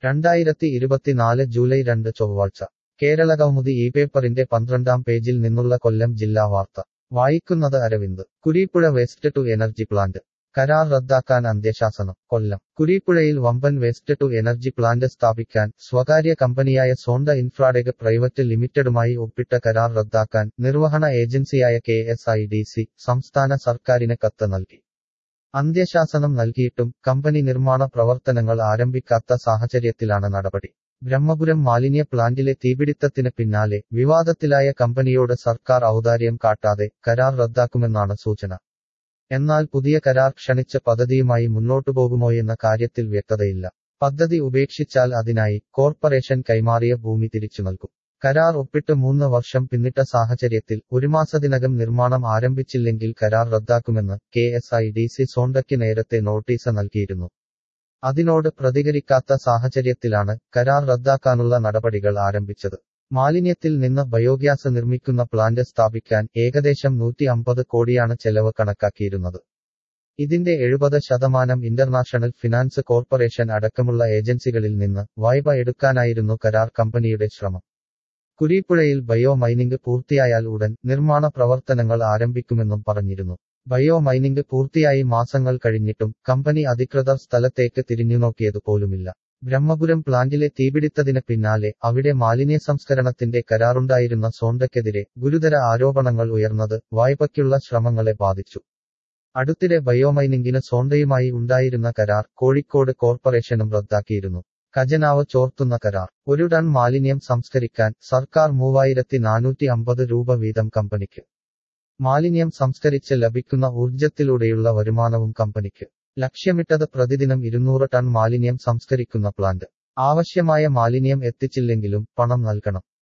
രണ്ടായിരത്തി ഇരുപത്തിനാല് ജൂലൈ രണ്ട് ചൊവ്വാഴ്ച കേരളകൗമുദി ഈ പേപ്പറിന്റെ പന്ത്രണ്ടാം പേജിൽ നിന്നുള്ള കൊല്ലം ജില്ലാ വാർത്ത വായിക്കുന്നത് Aravind Kureepuzha waste to energy plant കരാർ റദ്ദാക്കാൻ അന്ത്യശാസനം കൊല്ലം കുരീപ്പുഴയിൽ വമ്പൻ വേസ്റ്റ് ടു എനർജി പ്ലാന്റ് സ്ഥാപിക്കാൻ സ്വകാര്യ കമ്പനിയായ സോണ്ട ഇൻഫ്രാടെക് പ്രൈവറ്റ് ലിമിറ്റഡുമായി ഒപ്പിട്ട കരാർ റദ്ദാക്കാൻ നിർവഹണ ഏജൻസിയായ K S I D C സംസ്ഥാന സർക്കാരിന് കത്ത് നൽകി അന്ത്യശാസനം നൽകിയിട്ടും കമ്പനി നിർമ്മാണ പ്രവർത്തനങ്ങൾ ആരംഭിക്കാത്ത സാഹചര്യത്തിലാണ് നടപടി ബ്രഹ്മപുരം മാലിന്യ പ്ലാന്റിലെ തീപിടിത്തത്തിന് പിന്നാലെ വിവാദത്തിലായ കമ്പനിയോട് സർക്കാർ ഔദാര്യം കാട്ടാതെ കരാർ റദ്ദാക്കുമെന്നാണ് സൂചന എന്നാൽ പുതിയ കരാർ ക്ഷണിച്ച പദ്ധതിയുമായി മുന്നോട്ടു പോകുമോയെന്ന കാര്യത്തിൽ വ്യക്തതയില്ല പദ്ധതി ഉപേക്ഷിച്ചാൽ അതിനായി കോർപ്പറേഷൻ കൈമാറിയ ഭൂമി തിരിച്ചു നൽകും കരാർ ഒപ്പിട്ട് മൂന്ന് വർഷം പിന്നിട്ട സാഹചര്യത്തിൽ ഒരു മാസത്തിനകം നിർമ്മാണം ആരംഭിച്ചില്ലെങ്കിൽ കരാർ റദ്ദാക്കുമെന്ന് K S I D C സോണ്ടയ്ക്ക് നേരത്തെ നോട്ടീസ് നൽകിയിരുന്നു അതിനോട് പ്രതികരിക്കാത്ത സാഹചര്യത്തിലാണ് കരാർ റദ്ദാക്കാനുള്ള നടപടികൾ ആരംഭിച്ചത് മാലിന്യത്തിൽ നിന്ന് ബയോഗ്യാസ് നിർമ്മിക്കുന്ന പ്ലാന്റ് സ്ഥാപിക്കാൻ ഏകദേശം നൂറ്റി അമ്പത് കോടിയാണ് ചെലവ് കണക്കാക്കിയിരുന്നത് ഇതിന്റെ എഴുപത് ശതമാനം ഇന്റർനാഷണൽ ഫിനാൻസ് കോർപ്പറേഷൻ അടക്കമുള്ള ഏജൻസികളിൽ നിന്ന് വായ്പ എടുക്കാനായിരുന്നു കരാർ കമ്പനിയുടെ ശ്രമം കുരീപ്പുഴയിൽ ബയോ മൈനിംഗ് പൂർത്തിയായാൽ ഉടൻ നിർമ്മാണ പ്രവർത്തനങ്ങൾ ആരംഭിക്കുമെന്നും പറഞ്ഞിരുന്നു ബയോ മൈനിംഗ് പൂർത്തിയായി മാസങ്ങൾ കഴിഞ്ഞിട്ടും കമ്പനി അധികൃതർ സ്ഥലത്തേക്ക് തിരിഞ്ഞുനോക്കിയത് പോലുമില്ല ബ്രഹ്മപുരം പ്ലാന്റിലെ തീപിടിത്തതിന് പിന്നാലെ അവിടെ മാലിന്യ സംസ്കരണത്തിന്റെ കരാറുണ്ടായിരുന്ന സോണ്ടയ്ക്കെതിരെ ഗുരുതര ആരോപണങ്ങൾ ഉയർന്നത് വായ്പയ്ക്കുള്ള ശ്രമങ്ങളെ ബാധിച്ചു അടുത്തിടെ ബയോമൈനിംഗിന് സോണ്ടയുമായി ഉണ്ടായിരുന്ന കരാർ കോഴിക്കോട് കോർപ്പറേഷനും റദ്ദാക്കിയിരുന്നു ഖജനാവ് ചോർത്തുന്ന കരാർ ഒരു ടൺ മാലിന്യം സംസ്കരിക്കാൻ സർക്കാർ മൂവായിരത്തി നാനൂറ്റി അമ്പത് രൂപ വീതം കമ്പനിക്ക് മാലിന്യം സംസ്കരിച്ച് ലഭിക്കുന്ന ഊർജത്തിലൂടെയുള്ള വരുമാനവും കമ്പനിക്ക് ലക്ഷ്യമിട്ടത് പ്രതിദിനം ഇരുന്നൂറ് ടൺ മാലിന്യം സംസ്കരിക്കുന്ന പ്ലാന്റ് ആവശ്യമായ മാലിന്യം എത്തിച്ചില്ലെങ്കിലും പണം നൽകണം